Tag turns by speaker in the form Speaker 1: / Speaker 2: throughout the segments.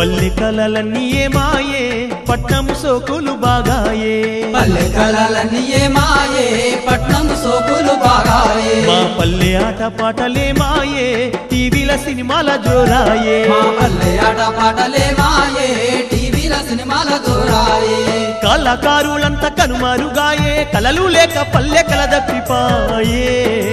Speaker 1: పల్లె కలలన్నీ ఏమాయే పట్నం సోకులు బాగాయే
Speaker 2: పల్లె కళలన్నీ ఏమాయే పట్నం సోకులు బాగాయే
Speaker 1: మా పల్లె ఆట పాటలే మాయే టీవీల సినిమాల జోరాయే
Speaker 2: మా పల్లె ఆట పాటలే మాయే టీవీల సినిమాల దూరాయే
Speaker 1: కళాకారులంతా కనుమరుగాయే కలలు లేక పల్లె కల దప్పిపాయే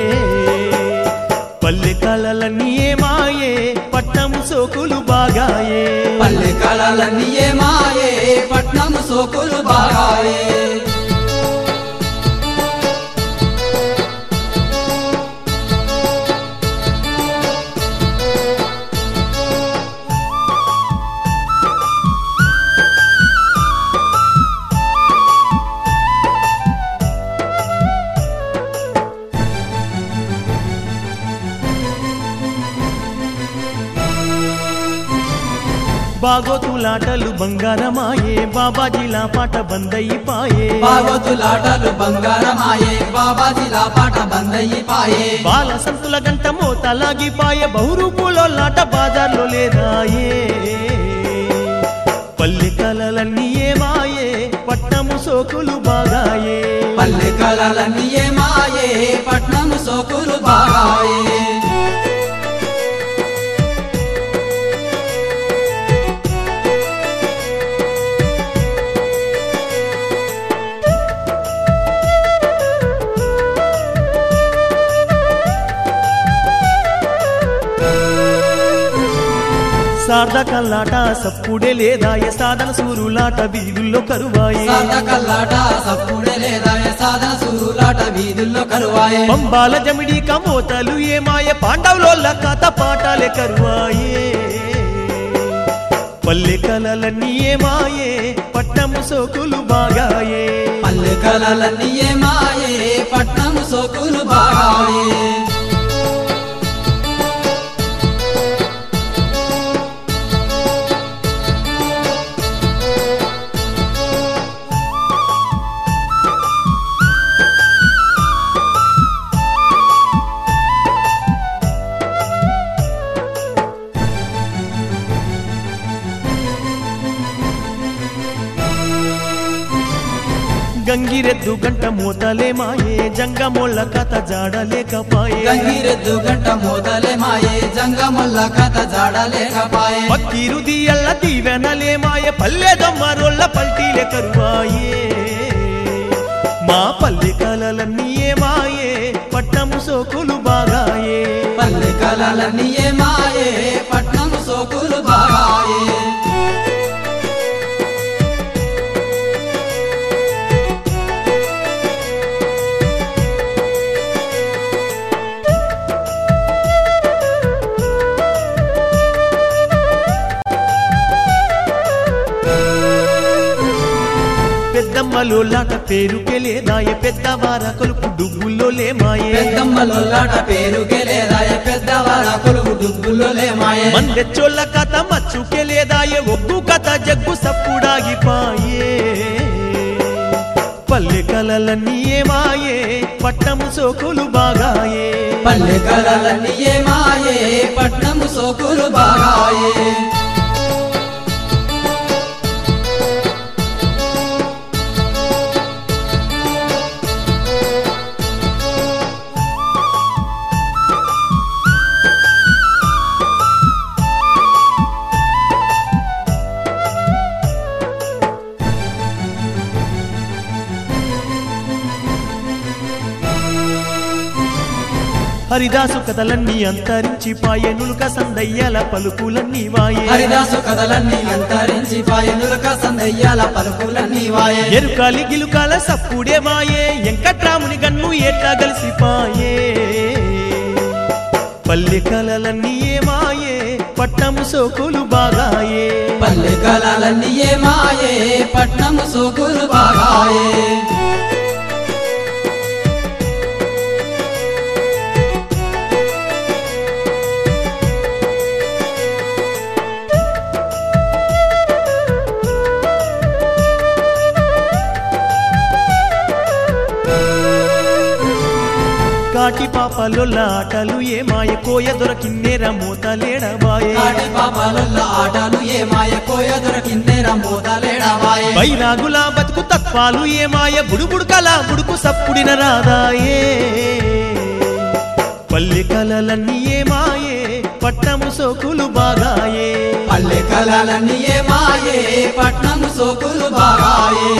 Speaker 1: పల్లె కళలన్నీ ఏమాయే పట్నం సోకులు బాగాయే
Speaker 2: పల్లె కళలన్నీ ఏమాయే పట్నం సోకులు బాగాయే
Speaker 1: బాగోతులాటలు బంగారమాయే బాబాజీలా పాట బందయిపాయే
Speaker 2: బాగోతులాటలు బంగారమాయే బాబాజీలా పాట బందయ్యిపాయే
Speaker 1: బాల సంతుల గంట మోతలాగిపాయే బహురూపులో లాట బాజార్లో లేదాయే పల్లె కలలన్నీ ఏమాయే పట్నము సోకులు బాగాయే
Speaker 2: పల్లె కళలన్నీ ఏమాయే పట్నం సోకులు బాగాయే
Speaker 1: సార్ద కల్లాట సప్పుడే లేదాయే సాధన సూరులాట వీధుల్లో కరువాయే
Speaker 2: సాధ కల్లాట సప్పుడే లేదా సాధన సూరులాట వీధుల్లో కరువాయే
Speaker 1: పంబాల జమిడి కమోతలు ఏమాయ పాండవులోళ్ళ కథ పాటాలే కరువాయే పల్లె కలలన్నీ ఏమాయే పట్నము సోకులు బాగాయే
Speaker 2: పల్లె కళలన్నీ ఏమాయే పట్నం సోకులు బాగాయే
Speaker 1: గంగిరెద్దు గంట మూతలే మాయే జంగమోళ్ళ కథ జాడలేకపాయే
Speaker 2: గంగిరెద్దు గంట మోదలే మాయే జంగముల్ల కథ జాడలేకపాయే
Speaker 1: పక్కీరు దియల్ల దీవెనలే మాయే పల్లె దొమ్మరోళ్ళ పల్టీలే కరువాయే మా పల్లె కలలన్నీ ఏమాయే పట్నము సోకులు బాగాయే
Speaker 2: పల్లె కళలన్నీ ఏమాయే పట్నం సోకులు బాగాయే
Speaker 1: పెద్దమ్మలో లాట పేరుకే లేదాయే పెద్దవార కొలుపు డుగ్గుల్లో లేమాయే
Speaker 2: పెద్దమ్మలొల్లాట పేరుకే లేదాయ పెద్దవార కొలువు డుబ్బుల్లో లేమాయే
Speaker 1: మందెచ్చోళ్ళ కథ మచ్చుకే లేదాయే ఒగ్గు కథ జగ్గు సప్పుడాగిపాయే పల్లె కలలన్నీ ఏమాయే పట్టము సోకులు బాగాయే
Speaker 2: పల్లె కళలన్నీ ఏమాయే పట్నం సోకులు బాగాయే
Speaker 1: హరిదాసు కథలన్నీ అంతరించిపాయే నులుక సందయ్యాల పలుకులన్నీ వాయే
Speaker 2: హరిదాసు కథలన్నీ అంతరించి పాయనులక సందయ్యాల పలుకులన్నీ వాయే
Speaker 1: ఎరుకాలి గిలుకాల సప్పుడే వాయే వెంకట్రాముని గన్ను ఎట్లా గలిసిపాయే పల్లె కలలన్నీ ఏమాయే పట్టము సోకులు బాగాయే
Speaker 2: పల్లె కళలన్నీ ఏమాయే పట్నం సోకులు బాగాయే
Speaker 1: కాటి పాప పాపలొల్ల ఆటలు ఏమాయ కోయ దొరకిన్నేర మూతలేడబాయే
Speaker 2: కాటి పాపాలొల్ల ఆటలు ఏ మాయ కోయ దొరకిందేర మూతలేడవాయే
Speaker 1: బైరాగుల బతుకు తత్వాలు ఏమాయ బుడుబుడు కల బుడుకు సప్పుడిన రాదాయే పల్లె కలలన్నీ ఏమాయే పట్టము సోకులు బాగాయే
Speaker 2: పల్లె కళలన్నీ ఏ మాయే పట్నం సోకులు బాగాయే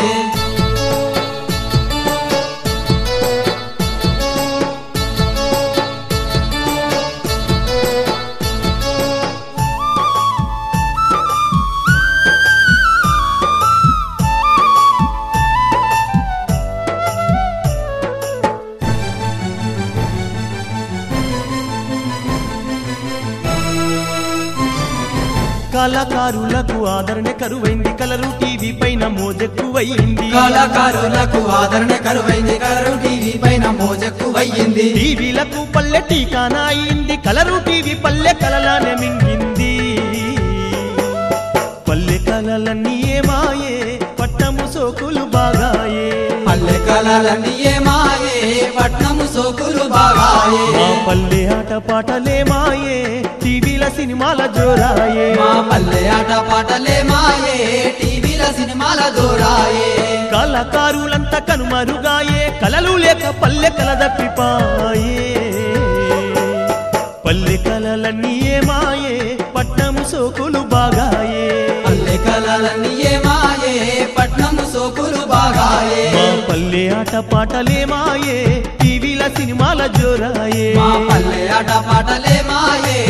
Speaker 1: కళాకారులకు ఆదరణ కరువైంది కలరు టీవీ పైన మోజెక్కువైంది
Speaker 2: కళాకారులకు ఆదరణ కరువైంది కలరు టీవీ పైన మోజెక్కువయ్యింది
Speaker 1: టీవీలకు పల్లె టీకానా అయింది కలరు టీవీ పల్లె కలలానే మింగింది పల్లె కలలన్నీ ఏమాయే పట్టము సోకులు బాగాయే
Speaker 2: పల్లె కళలన్నీ ఏ మాయే పట్నము సోకులు బాగాయే
Speaker 1: మా పల్లె ఆట పాటలే మాయే టీవీల సినిమాల జోరాయే
Speaker 2: మా పల్లె ఆట పాటలే మాయే టీవీల సినిమాల దూరాయే
Speaker 1: కళాకారులంతా కనుమరుగాయే కలలు లేక పల్లె కల దప్పిపాయే పల్లె కలలన్నీ ఏమాయే పట్టము సోకులు బాగాయే
Speaker 2: పల్లె కళలన్నీ ఏ మాయే పట్నము సోకులు బాగాయే
Speaker 1: మా పల్లె ఆట పాటలే మాయే టీవీల సినిమాల జోరాయే
Speaker 2: మా పల్లె ఆట పాటలే మాయే